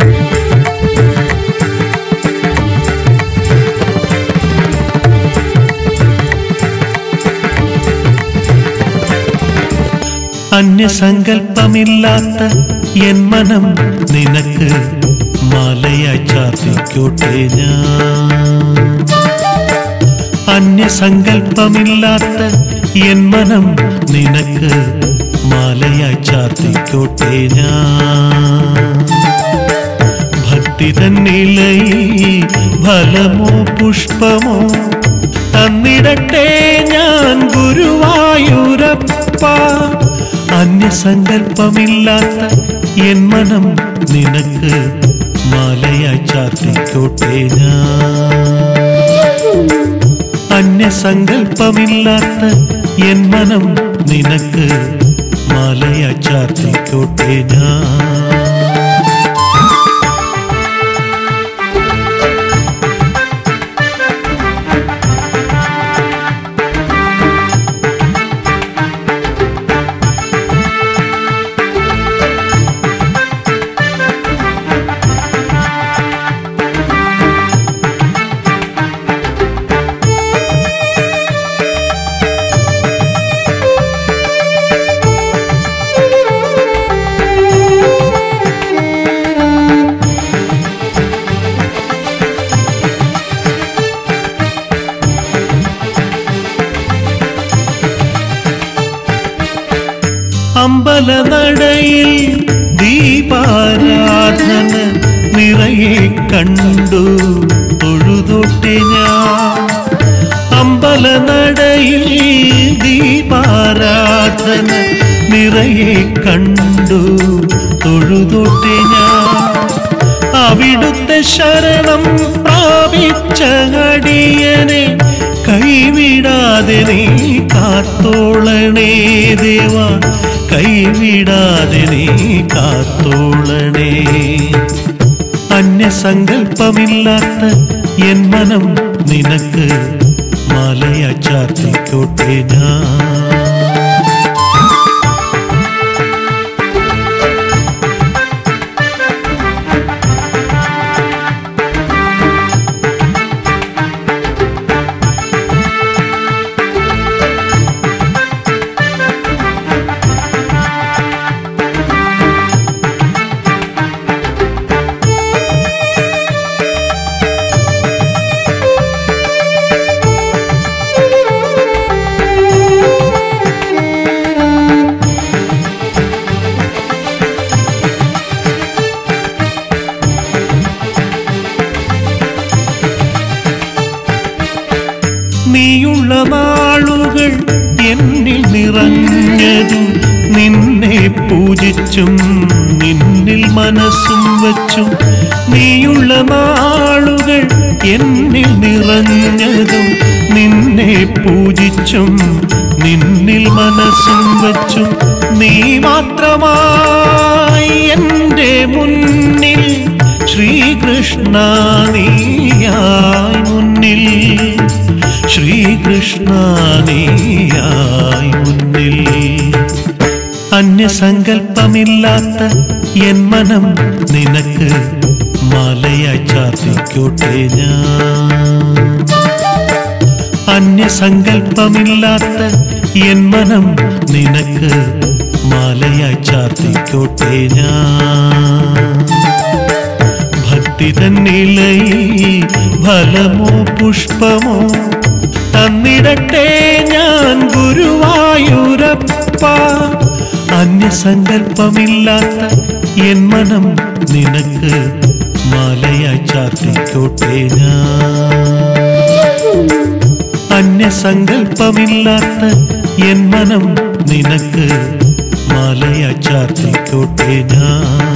അന്യസങ്കല്പമില്ലാത്ത N മനം നിനക്ക് മാലയായി ചാർത്തിക്കോട്ടെ ഞാൻ അന്യസങ്കല്പമില്ലാത്ത എൻ മനം നിനക്ക് മാലയായി ചാർത്തിക്കോട്ടെ ഞാൻ ഭക്തി തന്നിലയിൽ ഫലമോ പുഷ്പമോ തന്നിടട്ടെ ഞാൻ ഗുരുവായൂരപ്പ അന്യസങ്കല്പമില്ലാത്ത എൻ മനം നിനക്ക് മാലയായി ചാർത്തിക്കോട്ടെ ഞാൻ അന്യസങ്കല്പമില്ലാത്ത എൻ മനം നിനക്ക് മാലയായി ചാർത്തിക്കോട്ടെ ഞാൻ അമ്പലനടയിൽ ദീപാരാധന നിറയെ കണ്ടു തൊഴുതൊട്ടെ ഞാൻ അമ്പലനടയിൽ ദീപാരാധന നിറയെ കണ്ടു തൊഴുതൊട്ടെ ഞാൻ അവിടുത്തെ ശരണം പ്രാപിച്ച അടിയനെ കൈവിടാതെ നീ കാത്തോളണേ ദേവ കൈവിടാതെ നീ കാത്തോളണേ അന്യസങ്കല്പമില്ലാത്ത എൻ മനം നിനക്ക് മാലയ ചാർത്തിക്കോട്ടെ ഞാൻ നീയുള്ള നാളുകൾ എന്നിൽ നിറഞ്ഞതും നിന്നെ പൂജിച്ചും നിന്നിൽ മനസ്സും വച്ചും നീയുള്ള നാളുകൾ എന്നിൽ നിറഞ്ഞതും നിന്നെ പൂജിച്ചും നിന്നിൽ മനസ്സും വച്ചും നീ മാത്രമായി എൻ്റെ മുന്നിൽ ശ്രീകൃഷ്ണ നീയായി മുന്നിൽ ശ്രീകൃഷ്ണ നീയായി മുന്നിൽ അന്യസങ്കല്പമില്ലാത്ത എൻ മനം നിനക്ക് മാലയായി ചാർത്തിക്കോട്ടെ ഞാൻ അന്യസങ്കല്പമില്ലാത്ത എൻ മനം നിനക്ക് മാലയായി ചാർത്തിക്കോട്ടെ ഞാൻ ഭക്തി തന്നിലയിൽ ഫലമോ പുഷ്പമോ തന്നിടട്ടെ ഞാൻ ഗുരുവായൂരപ്പ അന്യസങ്കല്പമില്ലാത്ത എൻ മനം നിനക്ക് മാലയായി ചാർത്തിക്കോട്ടെ ഞാൻ അന്യസങ്കല്പമില്ലാത്ത എൻ മനം നിനക്ക് മാലയായി ചാർത്തിക്കോട്ടെ ഞാൻ